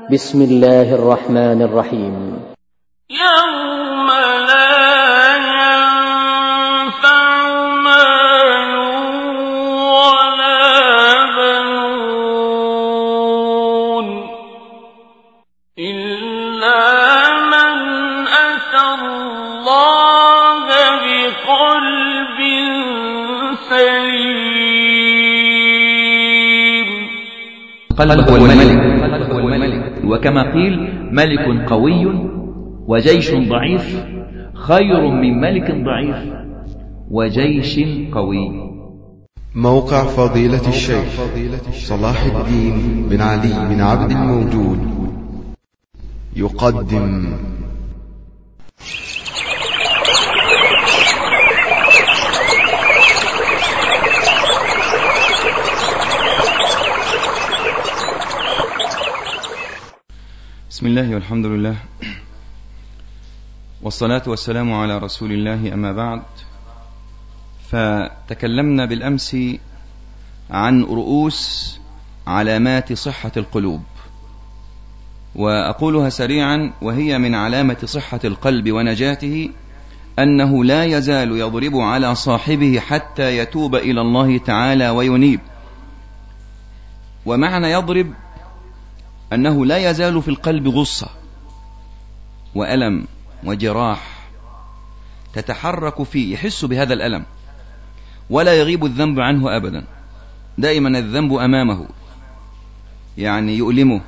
بسم الله الرحمن الرحيم يوم لا ينفع مال ولا بنون إلا من أتى الله بقلب سليم قلب هو الملك وكما قيل ملك قوي وجيش ضعيف خير من ملك ضعيف وجيش قوي موقع فضيلة الشيخ صلاح الدين بن علي بن عبد الموجود يقدم بسم الله والحمد لله والصلاة والسلام على رسول الله أما بعد فتكلمنا بالأمس عن رؤوس علامات صحة القلوب وأقولها سريعا وهي من علامة صحة القلب ونجاته أنه لا يزال يضرب على صاحبه حتى يتوب إلى الله تعالى وينيب ومعنى يضرب أنه لا يزال في القلب غصة وألم وجراح تتحرك فيه يحس بهذا الألم ولا يغيب الذنب عنه أبدا دائما الذنب أمامه يعني يؤلمه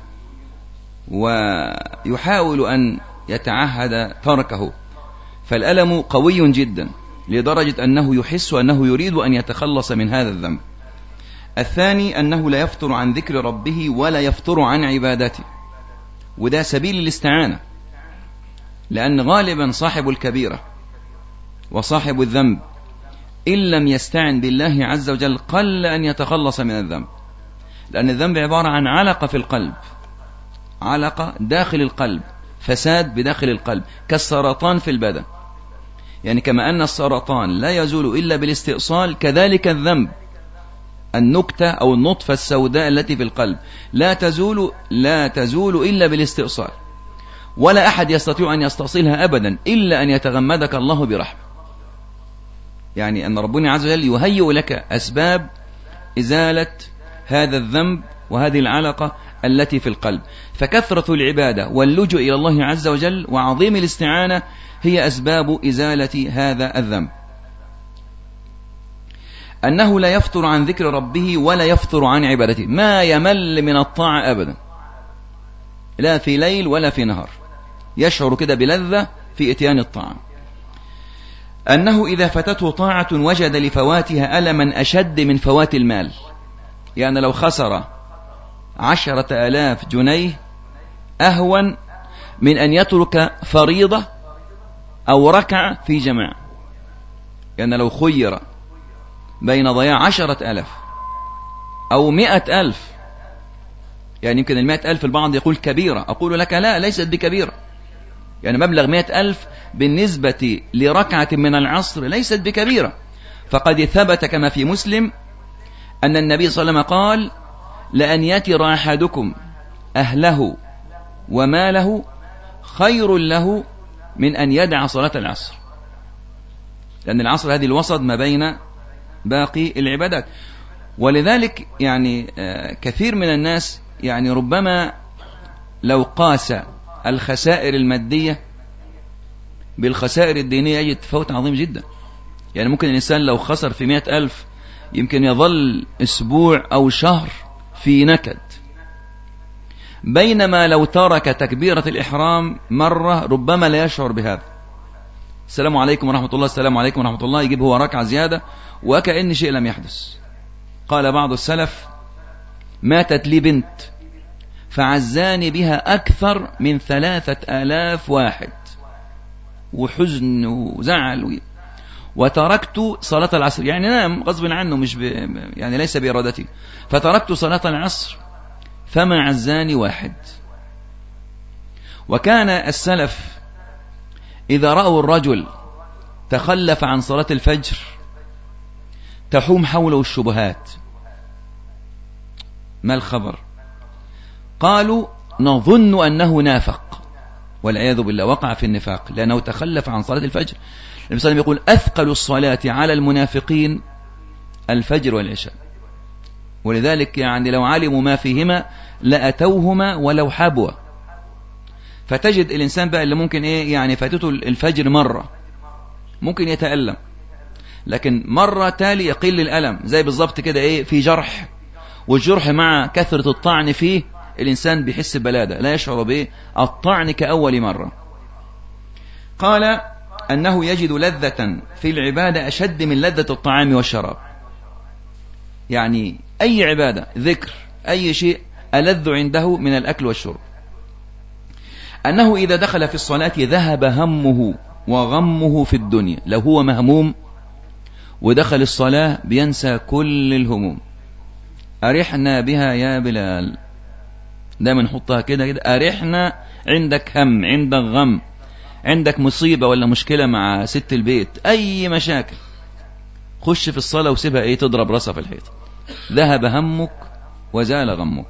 ويحاول أن يتعهد تركه فالألم قوي جدا لدرجة أنه يحس أنه يريد أن يتخلص من هذا الذنب الثاني أنه لا يفتر عن ذكر ربه ولا يفتر عن عبادته وده سبيل الاستعانة لأن غالبا صاحب الكبيرة وصاحب الذنب إن لم يستعن بالله عز وجل قل أن يتخلص من الذنب لأن الذنب عبارة عن علقة في القلب علقة داخل القلب فساد بداخل القلب كالسرطان في البدن يعني كما أن السرطان لا يزول إلا بالاستئصال كذلك الذنب النكتة أو النطفة السوداء التي في القلب لا تزول لا تزول إلا بالاستئصال ولا أحد يستطيع أن يستأصلها أبدا إلا أن يتغمدك الله برحمة يعني أن ربنا عز وجل يهيئ لك أسباب إزالة هذا الذنب وهذه العلقة التي في القلب فكثرة العبادة واللجوء إلى الله عز وجل وعظيم الاستعانة هي أسباب إزالة هذا الذنب أنه لا يفتر عن ذكر ربه ولا يفتر عن عبادته ما يمل من الطاعة أبدا لا في ليل ولا في نهار يشعر كده بلذة في إتيان الطاعة أنه إذا فتته طاعة وجد لفواتها ألما أشد من فوات المال يعني لو خسر عشرة آلاف جنيه أهون من أن يترك فريضة أو ركعة في جماعة يعني لو خير بين ضياع عشرة ألف أو مئة ألف يعني يمكن المئة ألف البعض يقول كبيرة أقول لك لا ليست بكبيرة يعني مبلغ مئة ألف بالنسبة لركعة من العصر ليست بكبيرة فقد ثبت كما في مسلم أن النبي صلى الله عليه وسلم قال لأن يتر أحدكم أهله وماله خير له من أن يدع صلاة العصر لأن العصر هذه الوسط ما بين باقي العبادات ولذلك يعني كثير من الناس يعني ربما لو قاس الخسائر المادية بالخسائر الدينية يجد تفاوت عظيم جدا يعني ممكن الإنسان لو خسر في مئة ألف يمكن يظل أسبوع أو شهر في نكد بينما لو ترك تكبيرة الإحرام مرة ربما لا يشعر بهذا السلام عليكم ورحمة الله السلام عليكم ورحمة الله يجيب هو ركعة زيادة وكأن شيء لم يحدث قال بعض السلف ماتت لي بنت فعزاني بها أكثر من ثلاثة آلاف واحد وحزن وزعل وتركت صلاة العصر يعني نام غصب عنه مش ب... يعني ليس بإرادتي فتركت صلاة العصر فما عزاني واحد وكان السلف إذا رأوا الرجل تخلف عن صلاة الفجر تحوم حوله الشبهات ما الخبر قالوا نظن أنه نافق والعياذ بالله وقع في النفاق لأنه تخلف عن صلاة الفجر النبي صلى الله عليه وسلم يقول أثقل الصلاة على المنافقين الفجر والعشاء ولذلك يعني لو علموا ما فيهما لأتوهما ولو حبوا فتجد الإنسان بقى اللي ممكن إيه يعني فاتته الفجر مرة ممكن يتألم لكن مرة تالي يقل الألم زي بالظبط كده إيه في جرح والجرح مع كثرة الطعن فيه الإنسان بيحس بلادة لا يشعر به الطعن كأول مرة قال أنه يجد لذة في العبادة أشد من لذة الطعام والشراب يعني أي عبادة ذكر أي شيء ألذ عنده من الأكل والشرب أنه إذا دخل في الصلاة ذهب همه وغمه في الدنيا لو هو مهموم ودخل الصلاة بينسى كل الهموم أرحنا بها يا بلال دايما نحطها كده كده أرحنا عندك هم عندك غم عندك مصيبة ولا مشكلة مع ست البيت أي مشاكل خش في الصلاة وسيبها إيه تضرب راسها في الحيط ذهب همك وزال غمك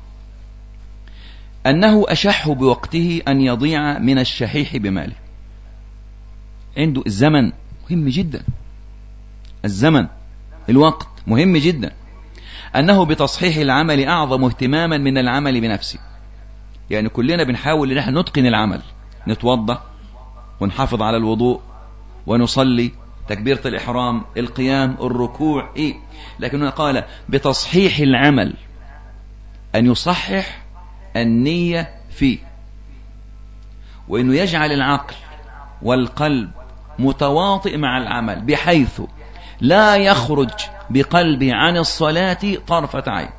أنه أشح بوقته أن يضيع من الشحيح بماله عنده الزمن مهم جدا الزمن الوقت مهم جدا أنه بتصحيح العمل أعظم اهتماما من العمل بنفسه يعني كلنا بنحاول ان احنا نتقن العمل نتوضا ونحافظ على الوضوء ونصلي تكبيرة الإحرام القيام الركوع إيه لكنه قال بتصحيح العمل أن يصحح النية فيه وأنه يجعل العقل والقلب متواطئ مع العمل بحيث لا يخرج بقلبه عن الصلاة طرفة عين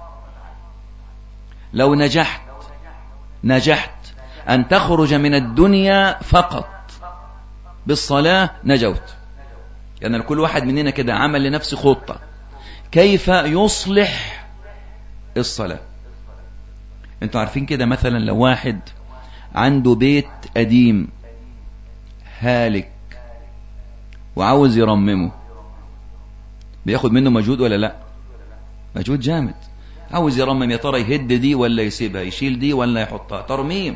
لو نجحت نجحت أن تخرج من الدنيا فقط بالصلاة نجوت يعني كل واحد مننا كده عمل لنفسه خطة كيف يصلح الصلاة انتوا عارفين كده مثلا لو واحد عنده بيت قديم هالك وعاوز يرممه بياخد منه مجهود ولا لا مجهود جامد عاوز يرمم يا ترى يهد دي ولا يسيبها يشيل دي ولا يحطها ترميم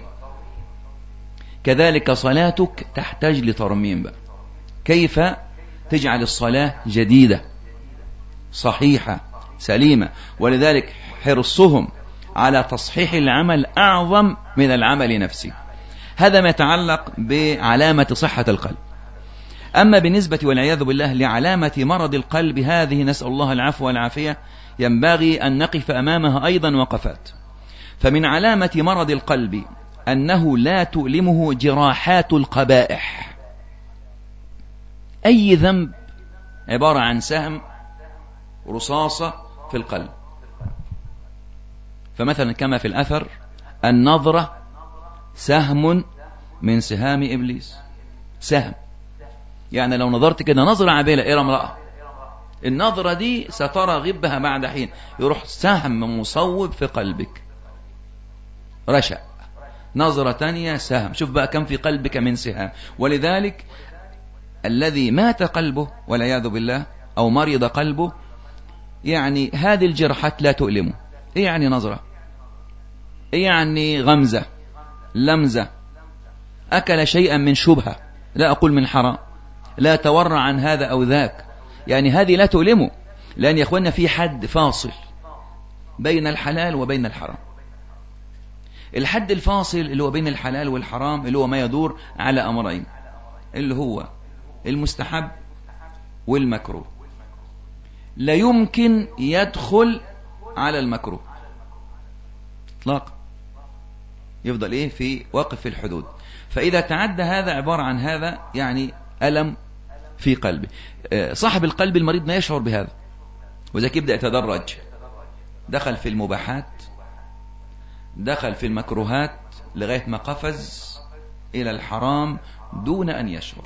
كذلك صلاتك تحتاج لترميم بقى كيف تجعل الصلاة جديدة صحيحة سليمة ولذلك حرصهم على تصحيح العمل أعظم من العمل نفسه هذا ما يتعلق بعلامة صحة القلب أما بالنسبة والعياذ بالله لعلامة مرض القلب هذه نسأل الله العفو والعافية ينبغي أن نقف أمامها أيضا وقفات فمن علامة مرض القلب أنه لا تؤلمه جراحات القبائح أي ذنب عبارة عن سهم رصاصة في القلب فمثلا كما في الأثر النظرة سهم من سهام إبليس سهم يعني لو نظرت كده نظرة عابلة إلى امرأة النظرة دي سترى غبها بعد حين يروح سهم مصوب في قلبك رشأ نظرة تانية سهم شوف بقى كم في قلبك من سهام ولذلك الذي مات قلبه والعياذ بالله أو مرض قلبه يعني هذه الجرحات لا تؤلمه إيه يعني نظرة إيه يعني غمزة لمزة أكل شيئا من شبهة لا أقول من حرام لا تورع عن هذا أو ذاك يعني هذه لا تؤلمه لأن يا أخوانا في حد فاصل بين الحلال وبين الحرام الحد الفاصل اللي هو بين الحلال والحرام اللي هو ما يدور على أمرين اللي هو المستحب والمكروه لا يمكن يدخل على المكروه اطلاق يفضل ايه في وقف في الحدود فإذا تعدى هذا عبارة عن هذا يعني ألم في قلبه صاحب القلب المريض ما يشعر بهذا وذلك يبدأ يتدرج دخل في المباحات دخل في المكروهات لغاية ما قفز إلى الحرام دون أن يشعر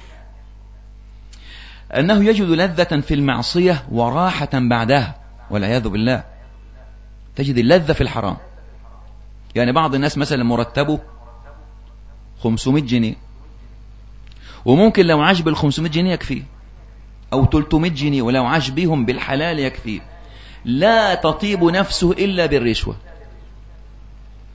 أنه يجد لذة في المعصية وراحة بعدها والعياذ بالله تجد اللذة في الحرام يعني بعض الناس مثلا مرتبه 500 جنيه وممكن لو عاش بال 500 جنيه يكفيه أو 300 جنيه ولو عاش بيهم بالحلال يكفيه لا تطيب نفسه إلا بالرشوة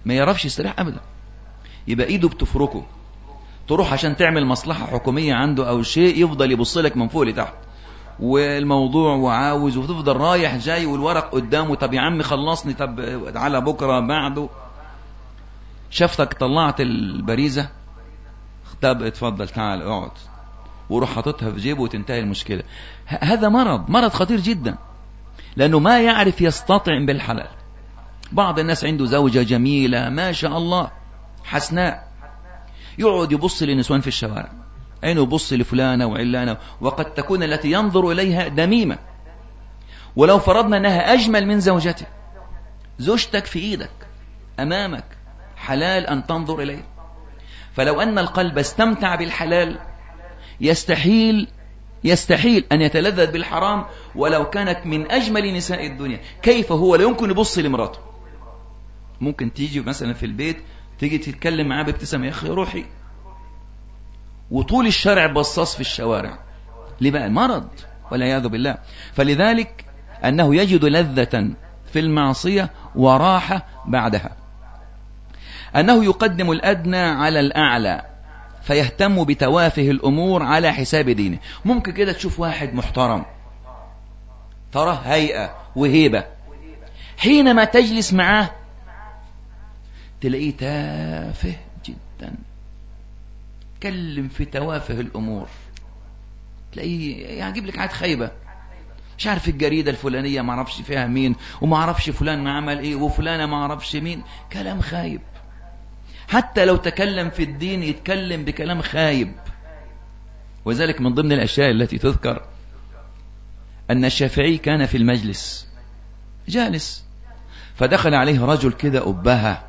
ما يعرفش يستريح ابدا يبقى ايده بتفركه تروح عشان تعمل مصلحة حكومية عنده او شيء يفضل يبص لك من فوق لتحت والموضوع وعاوز وتفضل رايح جاي والورق قدامه طب يا عم خلصني طب على بكرة بعده شفتك طلعت البريزة طب اتفضل تعال اقعد وروح حاططها في جيبه وتنتهي المشكلة ه- هذا مرض مرض خطير جدا لأنه ما يعرف يستطعم بالحلال بعض الناس عنده زوجة جميلة ما شاء الله حسناء يقعد يبص للنسوان في الشوارع عينه يبص لفلانة وعلانة وقد تكون التي ينظر إليها دميمة ولو فرضنا أنها أجمل من زوجته زوجتك في إيدك أمامك حلال أن تنظر إليه فلو أن القلب استمتع بالحلال يستحيل يستحيل أن يتلذذ بالحرام ولو كانت من أجمل نساء الدنيا كيف هو لا يمكن يبص لمراته ممكن تيجي مثلا في البيت تيجي تتكلم معاه بابتسامة يا أخي روحي وطول الشارع بصاص في الشوارع ليه بقى مرض والعياذ بالله فلذلك أنه يجد لذة في المعصية وراحة بعدها أنه يقدم الأدنى على الأعلى فيهتم بتوافه الأمور على حساب دينه ممكن كده تشوف واحد محترم تراه هيئة وهيبة حينما تجلس معاه تلاقيه تافه جدا تكلم في توافه الأمور تلاقيه يعجب لك عاد خيبة مش عارف الجريدة الفلانية ما عرفش فيها مين وما عرفش فلان ما عمل ايه وفلانة ما عرفش مين كلام خايب حتى لو تكلم في الدين يتكلم بكلام خايب وذلك من ضمن الأشياء التي تذكر أن الشافعي كان في المجلس جالس فدخل عليه رجل كده أبهة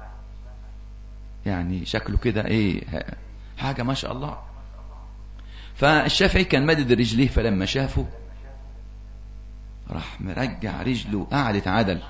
يعني شكله كده ايه حاجة ما شاء الله فالشافعي كان مدد رجليه فلما شافه راح مرجع رجله قعدت عدل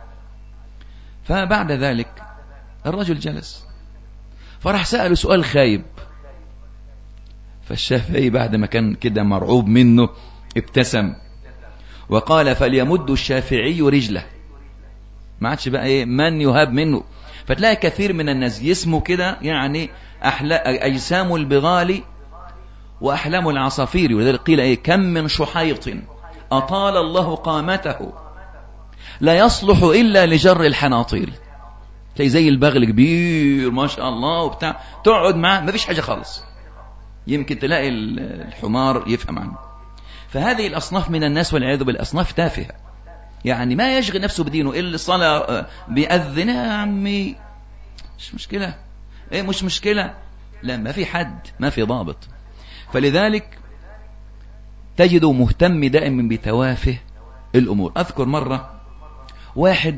فبعد ذلك الرجل جلس فراح سأله سؤال خايب فالشافعي بعد ما كان كده مرعوب منه ابتسم وقال فليمد الشافعي رجله ما عادش بقى ايه من يهاب منه فتلاقي كثير من الناس جسمه كده يعني أحلا أجسام البغال وأحلام العصافير ولذلك قيل إيه كم من شحيط أطال الله قامته لا يصلح إلا لجر الحناطير تلاقي زي البغل كبير ما شاء الله وبتاع تقعد معاه ما فيش حاجة خالص يمكن تلاقي الحمار يفهم عنه فهذه الأصناف من الناس والعياذ بالأصناف تافهة يعني ما يشغل نفسه بدينه إلا الصلاة بيأذن يا عمي مش مشكلة إيه مش مشكلة لا ما في حد ما في ضابط فلذلك تجده مهتم دائما بتوافه الأمور أذكر مرة واحد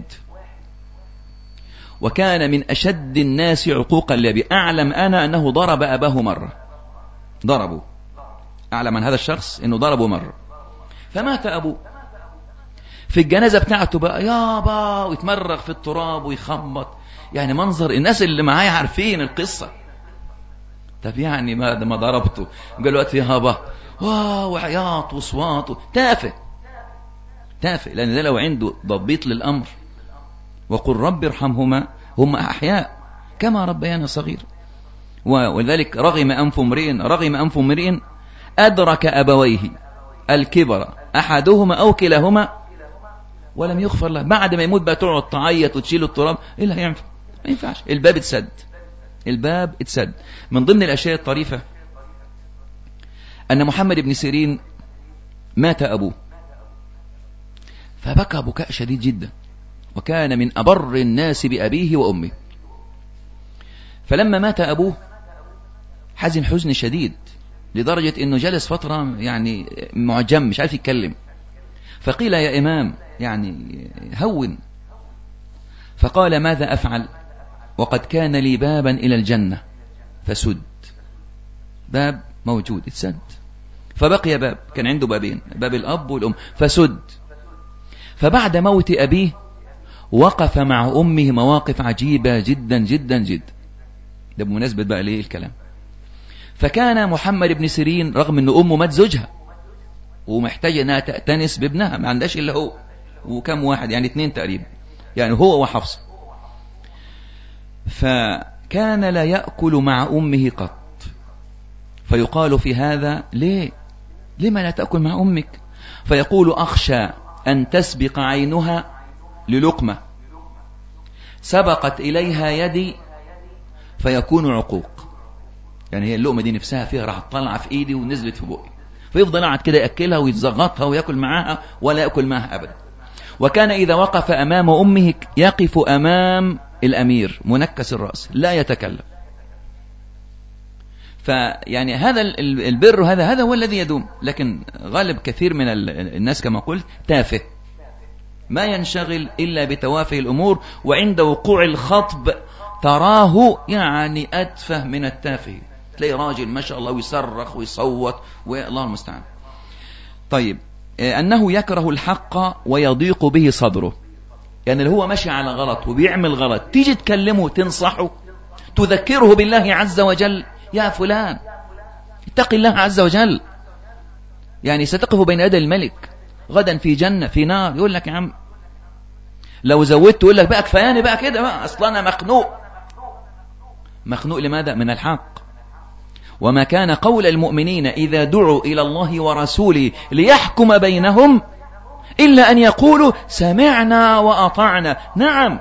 وكان من أشد الناس عقوقا لأبي أعلم أنا أنه ضرب أباه مرة ضربه أعلم عن هذا الشخص أنه ضربه مرة فمات أبوه في الجنازة بتاعته بقى يابا ويتمرغ في التراب ويخبط يعني منظر الناس اللي معايا عارفين القصة طب يعني ما ما ضربته قال وقت يابا واو وعياط وصوات تافه تافه لأن ده لو عنده ضبيط للأمر وقل رب ارحمهما هم أحياء كما ربيانا صغير ولذلك رغم أنف امرئ رغم أنف امرئ أدرك أبويه الكبر أحدهما أو كلاهما ولم يغفر له بعد ما يموت بقى تقعد تعيط وتشيل التراب ايه اللي هينفع ما ينفعش الباب اتسد الباب اتسد من ضمن الاشياء الطريفه ان محمد بن سيرين مات ابوه فبكى بكاء شديد جدا وكان من ابر الناس بابيه وامه فلما مات ابوه حزن حزن شديد لدرجه انه جلس فتره يعني معجم مش عارف يتكلم فقيل يا إمام يعني هون فقال ماذا أفعل وقد كان لي بابا إلى الجنة فسد باب موجود اتسد فبقي باب كان عنده بابين باب الأب والأم فسد فبعد موت أبيه وقف مع أمه مواقف عجيبة جدا جدا جدا ده بمناسبة بقى ليه الكلام فكان محمد بن سيرين رغم أن أمه مات زوجها ومحتاجة انها تأتنس بابنها ما عندهاش الا هو وكم واحد يعني اثنين تقريبا يعني هو وحفصة فكان لا يأكل مع أمه قط فيقال في هذا ليه لما لا تأكل مع أمك فيقول أخشى أن تسبق عينها للقمة سبقت إليها يدي فيكون عقوق يعني هي اللقمة دي نفسها فيها راح تطلع في إيدي ونزلت في بقي فيفضل قاعد كده يأكلها ويتزغطها ويأكل معاها ولا يأكل معها أبدا وكان إذا وقف أمام أمه يقف أمام الأمير منكس الرأس لا يتكلم فيعني هذا البر هذا هذا هو الذي يدوم لكن غالب كثير من الناس كما قلت تافه ما ينشغل إلا بتوافه الأمور وعند وقوع الخطب تراه يعني أتفه من التافه تلاقي راجل ما شاء الله ويصرخ ويصوت والله المستعان طيب أنه يكره الحق ويضيق به صدره يعني اللي هو ماشي على غلط وبيعمل غلط تيجي تكلمه تنصحه تذكره بالله عز وجل يا فلان اتق الله عز وجل يعني ستقف بين يدي الملك غدا في جنة في نار يقول لك يا عم لو زودت يقول لك بقى كفاياني بقى كده بقى اصلا انا مخنوق مخنوق لماذا من الحق وما كان قول المؤمنين إذا دعوا إلى الله ورسوله ليحكم بينهم إلا أن يقولوا سمعنا وأطعنا نعم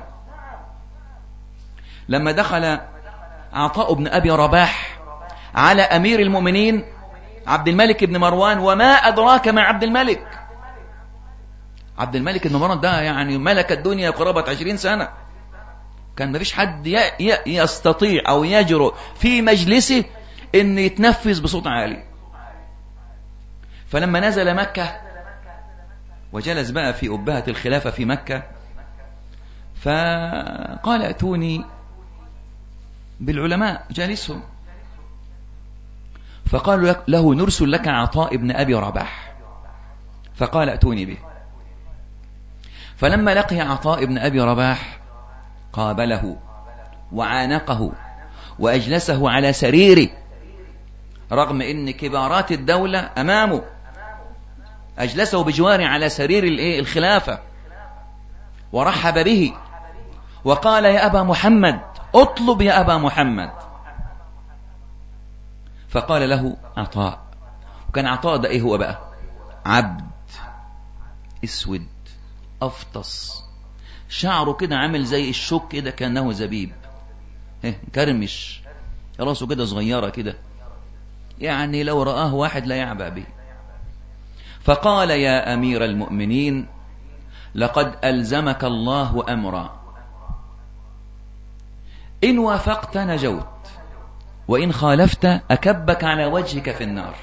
لما دخل عطاء بن أبي رباح على أمير المؤمنين عبد الملك بن مروان وما أدراك مع عبد الملك عبد الملك بن مروان ده يعني ملك الدنيا قرابة عشرين سنة كان ما فيش حد يستطيع أو يجرؤ في مجلسه أن يتنفذ بصوت عالي فلما نزل مكة وجلس بقى في أبهة الخلافة في مكة فقال ائتوني بالعلماء جالسهم فقالوا له نرسل لك عطاء ابن أبي رباح فقال ائتوني به فلما لقي عطاء ابن أبي رباح قابله وعانقه وأجلسه على سريره رغم ان كبارات الدولة امامه اجلسه بجواره على سرير الخلافة ورحب به وقال يا ابا محمد اطلب يا ابا محمد فقال له عطاء وكان عطاء ده ايه هو بقى عبد اسود افطس شعره كده عامل زي الشوك كده كانه زبيب كرمش راسه كده صغيره كده يعني لو رآه واحد لا يعبأ به فقال يا أمير المؤمنين لقد ألزمك الله أمرا إن وافقت نجوت وإن خالفت أكبك على وجهك في النار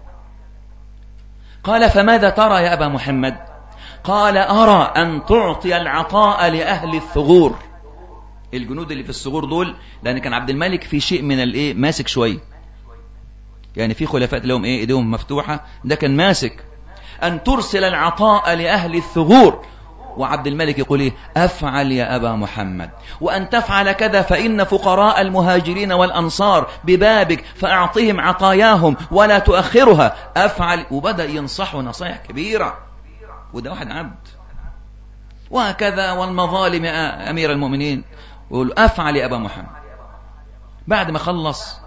قال فماذا ترى يا أبا محمد قال أرى أن تعطي العطاء لأهل الثغور الجنود اللي في الثغور دول لأن كان عبد الملك في شيء من الإيه ماسك شويه يعني في خلفاء لهم ايه ايديهم مفتوحة ده كان ماسك ان ترسل العطاء لاهل الثغور وعبد الملك يقول ايه افعل يا ابا محمد وان تفعل كذا فان فقراء المهاجرين والانصار ببابك فاعطهم عطاياهم ولا تؤخرها افعل وبدا ينصحه نصائح كبيره وده واحد عبد وهكذا والمظالم يا امير المؤمنين يقول افعل يا ابا محمد بعد ما خلص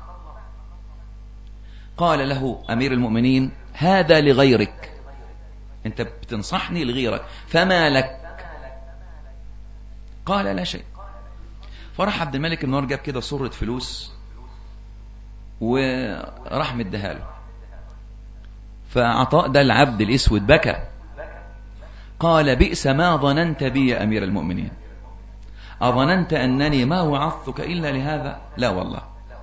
قال له أمير المؤمنين هذا لغيرك أنت بتنصحني لغيرك فما لك قال لا شيء فراح عبد الملك بن جاب كده صرة فلوس وراح مديها له فعطاء ده العبد الاسود بكى قال بئس ما ظننت بي يا امير المؤمنين اظننت انني ما وعظتك الا لهذا لا والله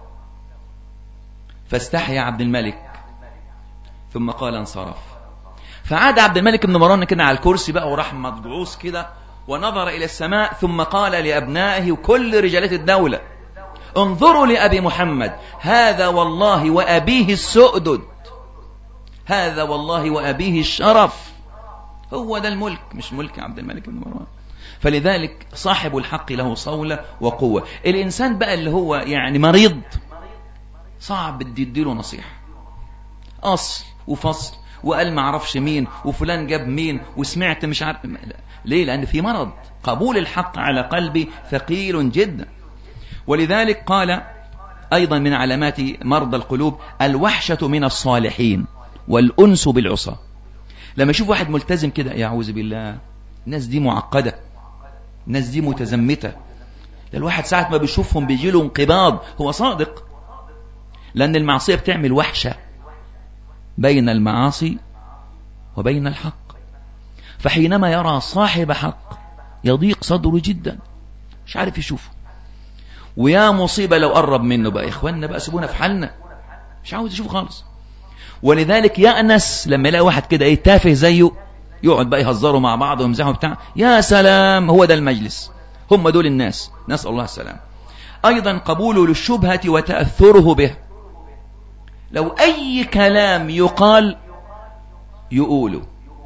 فاستحيا عبد الملك ثم قال انصرف فعاد عبد الملك بن مروان كده على الكرسي بقى وراح مضجوص كده ونظر إلى السماء ثم قال لأبنائه وكل رجالات الدولة انظروا لأبي محمد هذا والله وأبيه السؤدد هذا والله وأبيه الشرف هو ده الملك مش ملك عبد الملك بن مروان فلذلك صاحب الحق له صولة وقوة الإنسان بقى اللي هو يعني مريض صعب تديله نصيحة أصل وفصل وقال ما عرفش مين وفلان جاب مين وسمعت مش عارف ليه لأن في مرض قبول الحق على قلبي ثقيل جدا ولذلك قال أيضا من علامات مرضى القلوب الوحشة من الصالحين والأنس بالعصاة لما يشوف واحد ملتزم كده يعوذ بالله الناس دي معقدة الناس دي متزمتة ده الواحد ساعة ما بيشوفهم بيجي له انقباض هو صادق لأن المعصية بتعمل وحشة بين المعاصي وبين الحق فحينما يرى صاحب حق يضيق صدره جدا مش عارف يشوفه ويا مصيبة لو قرب منه بقى إخواننا بقى سيبونا في حالنا مش عاوز يشوف خالص ولذلك يأنس لما يلاقي واحد كده ايه تافه زيه يقعد بقى يهزروا مع بعض ويمزحوا بتاع يا سلام هو ده المجلس هم دول الناس نسأل الله السلام أيضا قبوله للشبهة وتأثره به لو أي كلام يقال يقوله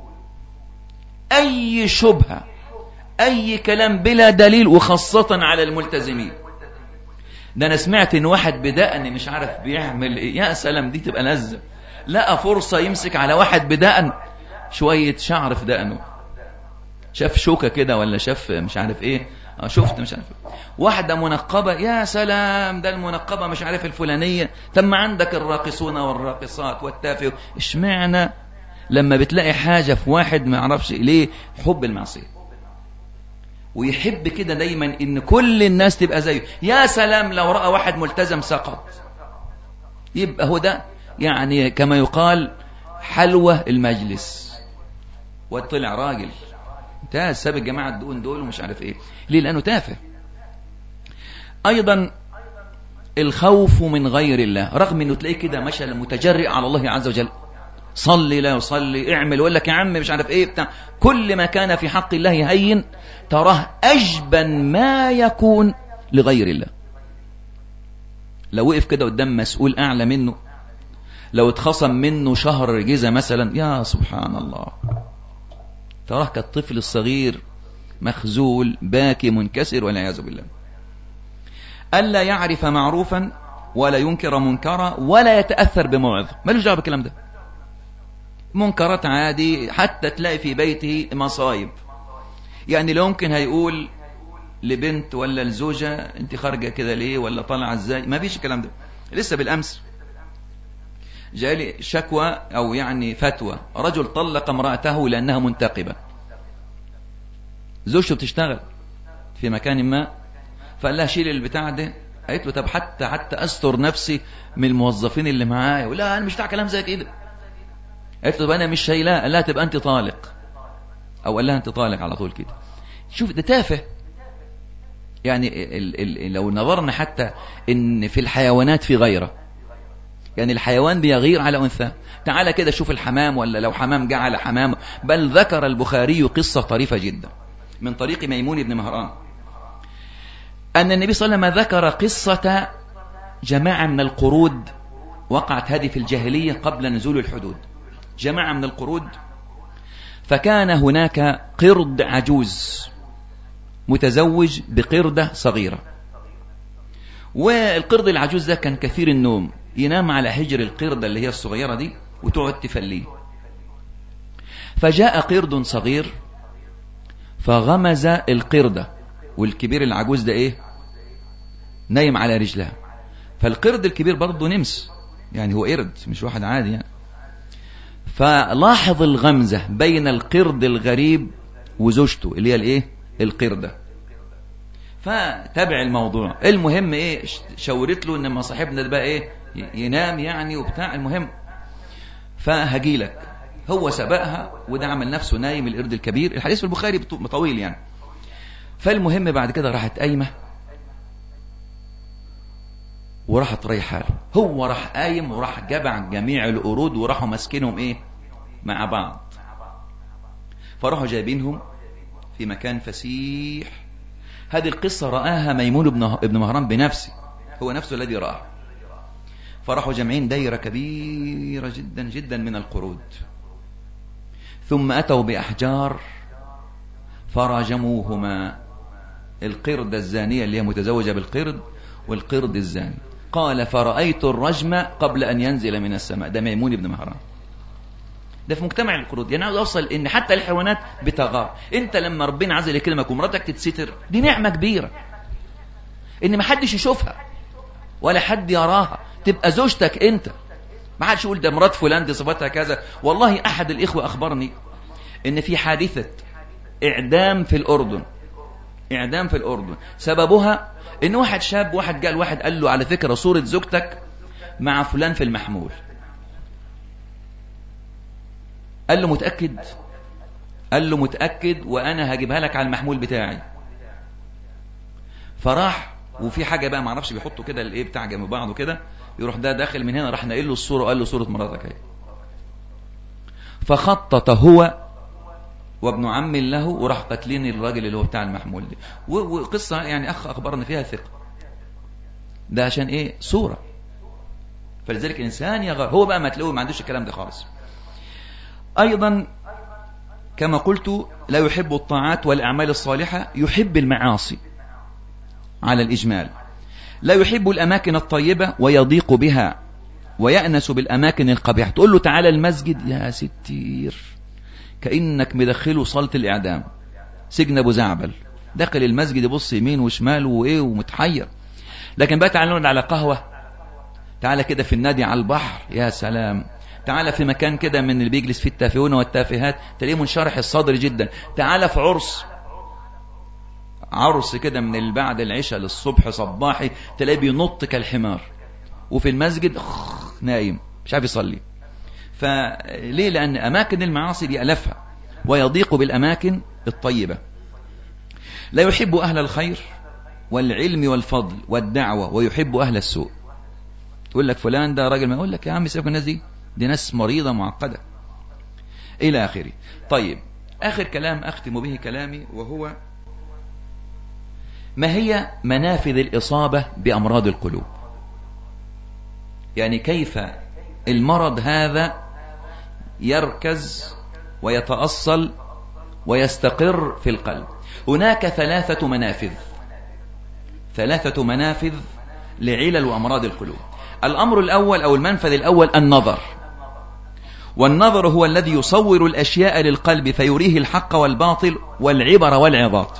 أي شبهة أي كلام بلا دليل وخاصة على الملتزمين ده أنا سمعت إن واحد بدقن مش عارف بيعمل إيه يا سلام دي تبقى لذة لقى فرصة يمسك على واحد بدقن شوية شعر في دقنه شاف شوكة كده ولا شاف مش عارف ايه اه شفت مش عارف إيه. واحدة منقبة يا سلام ده المنقبة مش عارف الفلانية ثم عندك الراقصون والراقصات والتافه اشمعنى لما بتلاقي حاجة في واحد ما يعرفش ليه حب المعصية ويحب كده دايما ان كل الناس تبقى زيه يا سلام لو رأى واحد ملتزم سقط يبقى هو ده يعني كما يقال حلوة المجلس وطلع راجل انتهى ساب الجماعة الدون دول ومش عارف ايه ليه لأنه تافه أيضا الخوف من غير الله رغم انه تلاقيه كده مشى متجرئ على الله عز وجل صلي لا يصلي اعمل يقول لك يا عم مش عارف ايه بتاع كل ما كان في حق الله هين تراه أجبن ما يكون لغير الله لو وقف كده قدام مسؤول أعلى منه لو اتخصم منه شهر جزا مثلا يا سبحان الله تراه كالطفل الصغير مخزول باكي منكسر والعياذ بالله ألا يعرف معروفا ولا ينكر منكرا ولا يتأثر بموعظة ملوش دعوه بالكلام ده منكرات عادي حتى تلاقي في بيته مصايب يعني لو ممكن هيقول لبنت ولا لزوجة انت خارجة كده ليه ولا طالعة ازاي ما فيش الكلام ده لسه بالأمس جالي شكوى أو يعني فتوى رجل طلق امرأته لأنها منتقبة زوجته بتشتغل في مكان ما فقال لها شيل البتاع ده قالت له طب حتى حتى استر نفسي من الموظفين اللي معايا ولا انا مش بتاع كلام زي كده قالت له طب انا مش شايلاه قال لها تبقى انت طالق او قال لها انت طالق على طول كده شوف ده تافه يعني ال ال لو نظرنا حتى ان في الحيوانات في غيره يعني الحيوان بيغير على أنثى تعال كده شوف الحمام ولا لو حمام جعل حمام بل ذكر البخاري قصة طريفة جدا من طريق ميمون بن مهران أن النبي صلى الله عليه وسلم ذكر قصة جماعة من القرود وقعت هذه في الجاهلية قبل نزول الحدود جماعة من القرود فكان هناك قرد عجوز متزوج بقردة صغيرة والقرد العجوز ده كان كثير النوم ينام على حجر القردة اللي هي الصغيرة دي وتقعد تفليه فجاء قرد صغير فغمز القردة والكبير العجوز ده ايه نايم على رجلها فالقرد الكبير برضه نمس يعني هو قرد مش واحد عادي يعني فلاحظ الغمزة بين القرد الغريب وزوجته اللي هي الايه القردة فتابع الموضوع المهم ايه شاورت له ان ما صاحبنا ده بقى ايه ينام يعني وبتاع المهم فهجيلك هو سبقها وده عمل نفسه نايم القرد الكبير الحديث في البخاري طويل يعني فالمهم بعد كده راحت قايمه وراحت رايحه له هو راح قايم وراح جمع جميع القرود وراحوا ماسكينهم ايه مع بعض فراحوا جايبينهم في مكان فسيح هذه القصة رآها ميمون بن ابن مهران بنفسه هو نفسه الذي رآها فراحوا جمعين دايرة كبيرة جدا جدا من القرود ثم أتوا بأحجار فرجموهما القرد الزانية اللي هي متزوجة بالقرد والقرد الزاني قال فرأيت الرجم قبل أن ينزل من السماء ده ميمون بن مهران ده في مجتمع القرود يعني عاوز اوصل ان حتى الحيوانات بتغار انت لما ربنا عز وجل يكلمك ومراتك تتستر دي نعمه كبيره ان ما حدش يشوفها ولا حد يراها تبقى زوجتك انت ما حدش يقول ده مرات فلان دي صفتها كذا والله احد الاخوه اخبرني ان في حادثه اعدام في الاردن اعدام في الاردن سببها ان واحد شاب واحد قال واحد قال له على فكره صوره زوجتك مع فلان في المحمول قال له متاكد قال له متاكد وانا هجيبها لك على المحمول بتاعي فراح وفي حاجه بقى ما اعرفش بيحطوا كده الايه بتاع جنب بعضه كده يروح ده داخل من هنا راح ناقل له الصوره وقال له صوره مراتك اهي فخطط هو وابن عم له وراح قاتلين الراجل اللي هو بتاع المحمول دي و- وقصه يعني اخ اخبرنا فيها ثقه ده عشان ايه صوره فلذلك الانسان يغار هو بقى ما تلاقوه ما عندوش الكلام ده خالص ايضا كما قلت لا يحب الطاعات والاعمال الصالحه يحب المعاصي على الاجمال لا يحب الاماكن الطيبه ويضيق بها ويأنس بالاماكن القبيحه تقول له تعالى المسجد يا ستير كانك مدخله صاله الاعدام سجن ابو زعبل داخل المسجد يبص يمين وشمال وايه ومتحير لكن بقى تعالى نقعد على قهوه تعالى كده في النادي على البحر يا سلام تعالى في مكان كده من اللي بيجلس فيه التافهون والتافهات تلاقيه منشرح الصدر جدا تعالى في عرس عرس كده من اللي بعد العشاء للصبح صباحي تلاقيه بينط كالحمار وفي المسجد أخ، نايم مش عارف يصلي فليه لأن أماكن المعاصي بيألفها ويضيق بالأماكن الطيبة لا يحب أهل الخير والعلم والفضل والدعوة ويحب أهل السوء تقول لك فلان ده راجل ما يقول لك يا عم سيبك من الناس دي دي ناس مريضة معقدة إلى آخره طيب آخر كلام أختم به كلامي وهو ما هي منافذ الإصابة بأمراض القلوب يعني كيف المرض هذا يركز ويتأصل ويستقر في القلب هناك ثلاثة منافذ ثلاثة منافذ لعلل وأمراض القلوب الأمر الأول أو المنفذ الأول النظر والنظر هو الذي يصور الأشياء للقلب فيريه الحق والباطل والعبر والعظات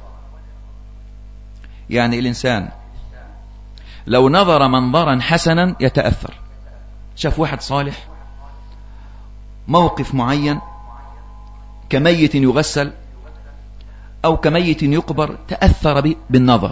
يعني الإنسان لو نظر منظرا حسنا يتأثر شاف واحد صالح موقف معين كميت يغسل أو كميت يقبر تأثر به بالنظر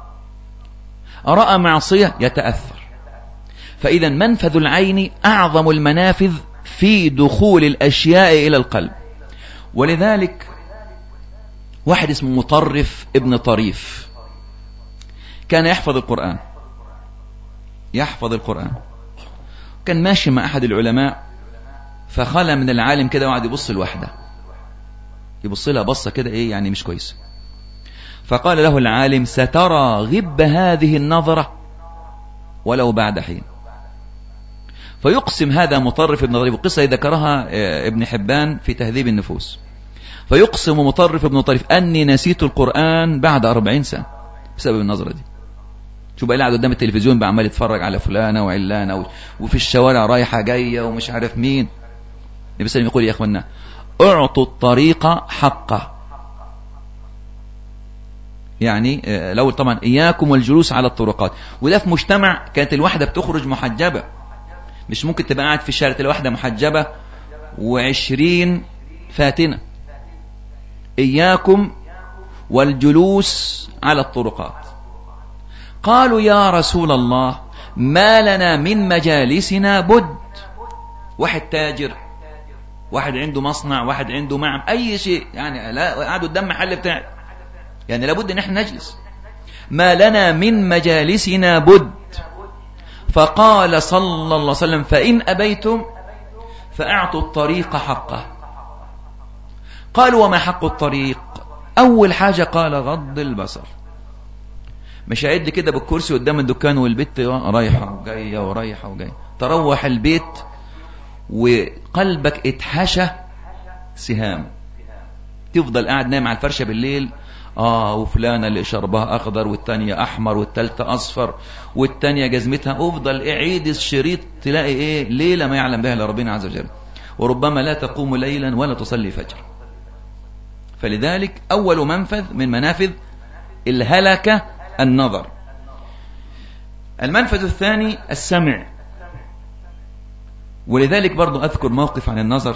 رأى معصية يتأثر فإذا منفذ العين أعظم المنافذ في دخول الأشياء إلى القلب ولذلك واحد اسمه مطرف ابن طريف كان يحفظ القرآن يحفظ القرآن كان ماشي مع أحد العلماء فخلى من العالم كده وقعد يبص لوحده يبص لها بصة كده إيه يعني مش كويسة فقال له العالم سترى غب هذه النظرة ولو بعد حين فيقسم هذا مطرف ابن طريف القصة ذكرها ابن حبان في تهذيب النفوس فيقسم مطرف ابن طريف أني نسيت القرآن بعد أربعين سنة بسبب النظرة دي شوف بقى قاعد قدام التلفزيون بقى عمال يتفرج على فلانة وعلانة وفي الشوارع رايحة جاية ومش عارف مين النبي صلى يقول يا اخوانا اعطوا الطريق حقه يعني لو طبعا اياكم والجلوس على الطرقات وده في مجتمع كانت الواحده بتخرج محجبه مش ممكن تبقى قاعد في الشارع تلاقي واحده محجبه وعشرين فاتنه اياكم والجلوس على الطرقات قالوا يا رسول الله ما لنا من مجالسنا بد واحد تاجر واحد عنده مصنع واحد عنده معم اي شيء يعني لا قعدوا قدام محل بتاعي يعني لابد ان احنا نجلس ما لنا من مجالسنا بد فقال صلى الله عليه وسلم فان ابيتم فاعطوا الطريق حقه قالوا وما حق الطريق اول حاجه قال غض البصر مش قاعد كده بالكرسي قدام الدكان والبيت رايحه وجايه ورايحه وجايه تروح البيت وقلبك اتحشى سهام تفضل قاعد نايم على الفرشه بالليل اه وفلانة اللي شربها اخضر والتانية احمر والتالتة اصفر والتانية جزمتها افضل اعيد الشريط تلاقي ايه ليلة ما يعلم بها الا ربنا عز وجل وربما لا تقوم ليلا ولا تصلي فجر فلذلك اول منفذ من منافذ الهلكة النظر المنفذ الثاني السمع ولذلك برضو أذكر موقف عن النظر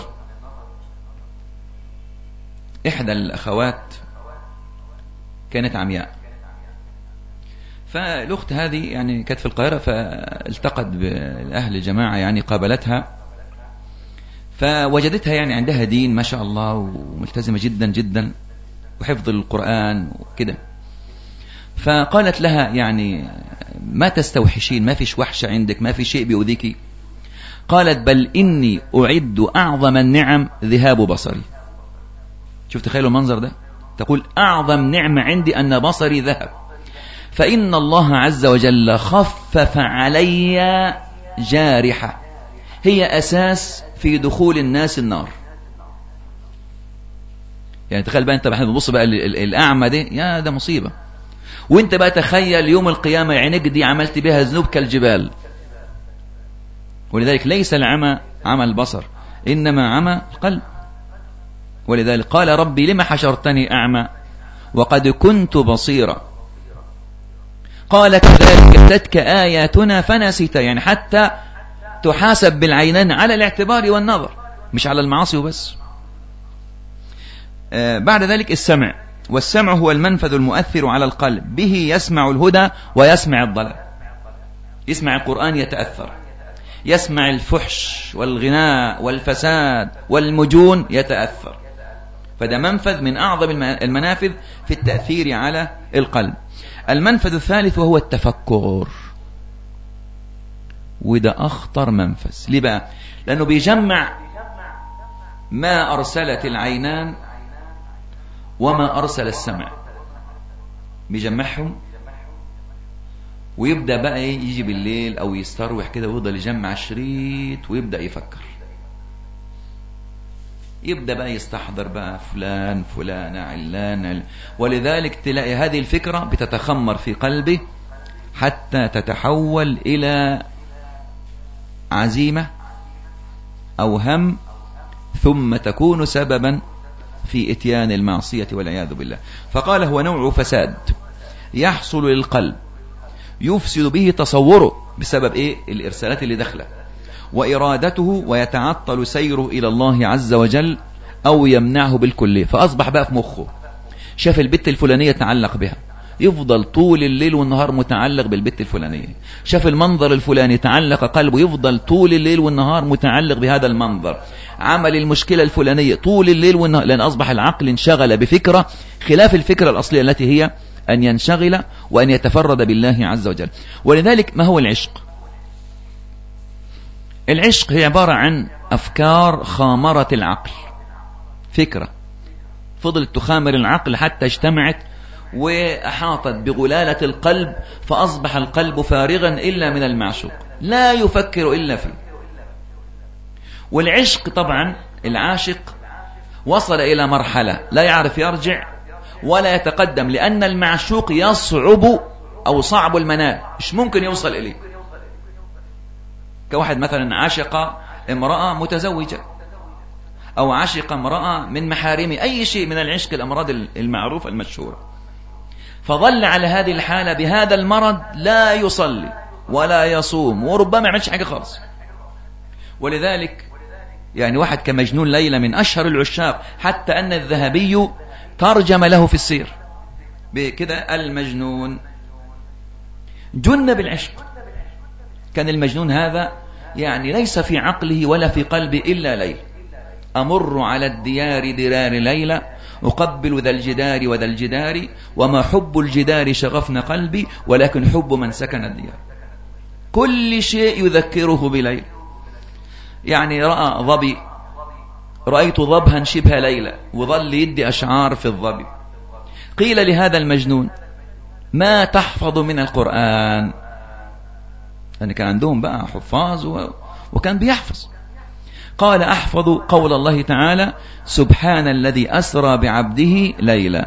إحدى الأخوات كانت عمياء فالأخت هذه يعني كانت في القاهرة فالتقت بأهل الجماعة يعني قابلتها فوجدتها يعني عندها دين ما شاء الله وملتزمة جدا جدا وحفظ القرآن وكده فقالت لها يعني ما تستوحشين ما فيش وحشة عندك ما في شيء بيؤذيك قالت بل إني أعد أعظم النعم ذهاب بصري شوف تخيلوا المنظر ده تقول أعظم نعمة عندي أن بصري ذهب فإن الله عز وجل خفف علي جارحة هي أساس في دخول الناس النار يعني تخيل بقى انت بقى بتبص بقى الأعمى دي يا ده مصيبة وانت بقى تخيل يوم القيامة عينك دي عملت بها ذنوب كالجبال ولذلك ليس العمى عمى البصر إنما عمى القلب ولذلك قال ربي لما حشرتني أعمى وقد كنت بصيرا قال كذلك أتتك آياتنا فنسيت يعني حتى تحاسب بالعينين على الاعتبار والنظر مش على المعاصي وبس آه بعد ذلك السمع والسمع هو المنفذ المؤثر على القلب به يسمع الهدى ويسمع الضلال يسمع القرآن يتأثر يسمع الفحش والغناء والفساد والمجون يتأثر فده منفذ من أعظم المنافذ في التأثير على القلب المنفذ الثالث وهو التفكر وده أخطر منفذ ليه بقى لأنه بيجمع ما أرسلت العينان وما أرسل السمع بيجمعهم ويبدأ بقى يجي بالليل أو يستروح كده ويفضل يجمع شريط ويبدأ يفكر يبدأ بقى يستحضر بقى فلان فلان علان عل... ولذلك تلاقي هذه الفكرة بتتخمر في قلبه حتى تتحول إلى عزيمة أو هم ثم تكون سببا في اتيان المعصية والعياذ بالله فقال هو نوع فساد يحصل للقلب يفسد به تصوره بسبب ايه الارسالات اللي داخله وإرادته ويتعطل سيره إلى الله عز وجل أو يمنعه بالكلية فأصبح بقى في مخه شاف البت الفلانية تعلق بها يفضل طول الليل والنهار متعلق بالبت الفلانية شاف المنظر الفلاني تعلق قلبه يفضل طول الليل والنهار متعلق بهذا المنظر عمل المشكلة الفلانية طول الليل والنهار لأن أصبح العقل انشغل بفكرة خلاف الفكرة الأصلية التي هي أن ينشغل وأن يتفرد بالله عز وجل ولذلك ما هو العشق العشق هي عبارة عن أفكار خامرت العقل فكرة فضلت تخامر العقل حتى اجتمعت وأحاطت بغلالة القلب فأصبح القلب فارغا إلا من المعشوق لا يفكر إلا فيه والعشق طبعا العاشق وصل إلى مرحلة لا يعرف يرجع ولا يتقدم لأن المعشوق يصعب أو صعب المنال مش ممكن يوصل إليه كواحد مثلا عشق امرأة متزوجة أو عشق امرأة من محارمه أي شيء من العشق الأمراض المعروفة المشهورة فظل على هذه الحالة بهذا المرض لا يصلي ولا يصوم وربما يعملش حاجة خالص ولذلك يعني واحد كمجنون ليلى من أشهر العشاق حتى أن الذهبي ترجم له في السير بكده المجنون جن بالعشق كان المجنون هذا يعني ليس في عقله ولا في قلبه إلا ليل أمر على الديار درار ليلى أقبل ذا الجدار وذا الجدار وما حب الجدار شغفن قلبي ولكن حب من سكن الديار كل شيء يذكره بليل يعني رأى ظبي رأيت ظبها شبه ليلى وظل يدي أشعار في الظبي قيل لهذا المجنون ما تحفظ من القرآن يعني كان عندهم بقى حفاظ و... وكان بيحفظ قال أحفظ قول الله تعالى سبحان الذي أسرى بعبده ليلا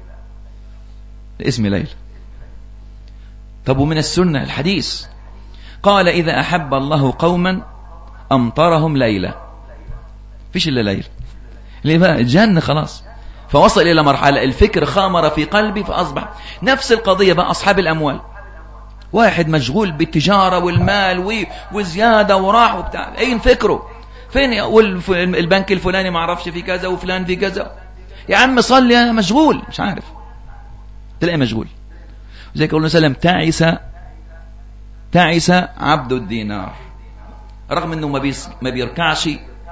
اسم ليل طب ومن السنة الحديث قال إذا أحب الله قوما أمطرهم ليلة فيش إلا ليل ليه بقى الجنة خلاص فوصل إلى مرحلة الفكر خامر في قلبي فأصبح نفس القضية بقى أصحاب الأموال واحد مشغول بالتجارة والمال و- وزيادة وراح وبتاع أين فكره فين والبنك الفلاني ما عرفش في كذا وفلان في كذا يا عم صلي أنا مشغول مش عارف تلاقي مشغول زي قول وسلم تعس تعس عبد الدينار رغم انه ما, بيس ما بيركعش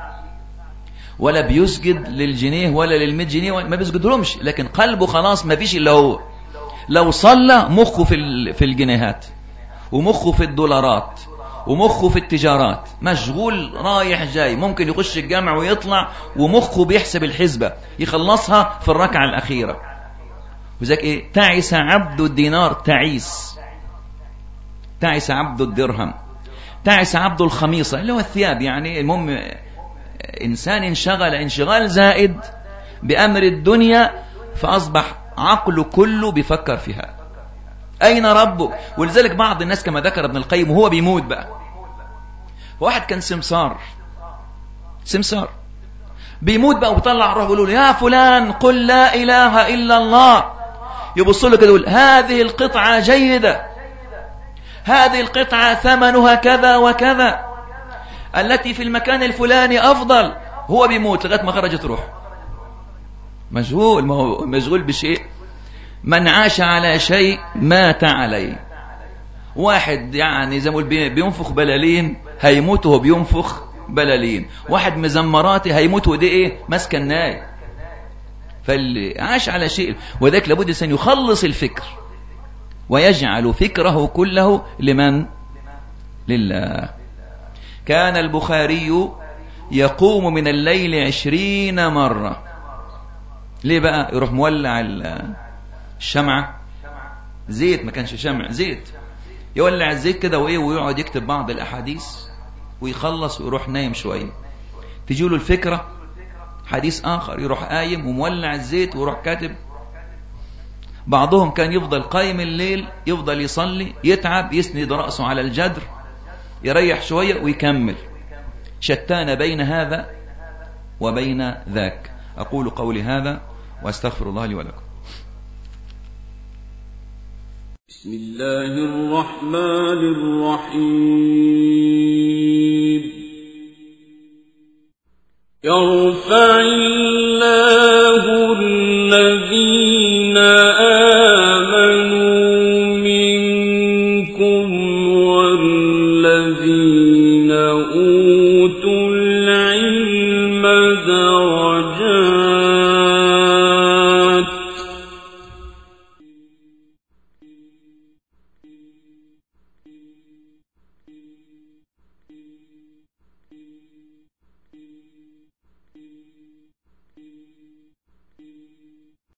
ولا بيسجد للجنيه ولا للمئة جنيه ما بيسجد لهمش لكن قلبه خلاص ما فيش الا هو لو صلى مخه في ال- في الجنيهات ومخه في الدولارات ومخه في التجارات مشغول رايح جاي ممكن يخش الجامع ويطلع ومخه بيحسب الحسبة يخلصها في الركعة الأخيرة وذلك إيه تعس عبد الدينار تعيس تعس عبد الدرهم تعس عبد الخميصة اللي هو الثياب يعني المهم إنسان انشغل انشغال زائد بأمر الدنيا فأصبح عقله كله بيفكر فيها أين ربك ولذلك بعض الناس كما ذكر ابن القيم وهو بيموت بقى واحد كان سمسار سمسار بيموت بقى وبيطلع الروح ويقول له يا فلان قل لا إله إلا الله يبص له كده يقول هذه القطعة جيدة هذه القطعة ثمنها كذا وكذا التي في المكان الفلاني أفضل هو بيموت لغاية ما خرجت روح مشغول ما هو مشغول بشيء من عاش على شيء مات عليه واحد يعني زي ما بقول بي- بينفخ بلالين هيموت وهو بينفخ بلالين واحد مزمراتي هيموت ودي ايه ماسك الناي فاللي عاش على شيء وذاك لابد الانسان يخلص الفكر ويجعل فكره كله لمن لله كان البخاري يقوم من الليل عشرين مرة ليه بقى يروح مولع ال- الشمعة زيت ما كانش شمع زيت يولع الزيت كده وايه ويقعد يكتب بعض الاحاديث ويخلص ويروح نايم شويه تجي له الفكره حديث اخر يروح قايم ومولع الزيت ويروح كاتب بعضهم كان يفضل قايم الليل يفضل يصلي يتعب يسند راسه على الجدر يريح شويه ويكمل شتان بين هذا وبين ذاك اقول قولي هذا واستغفر الله لي ولكم بسم الله الرحمن الرحيم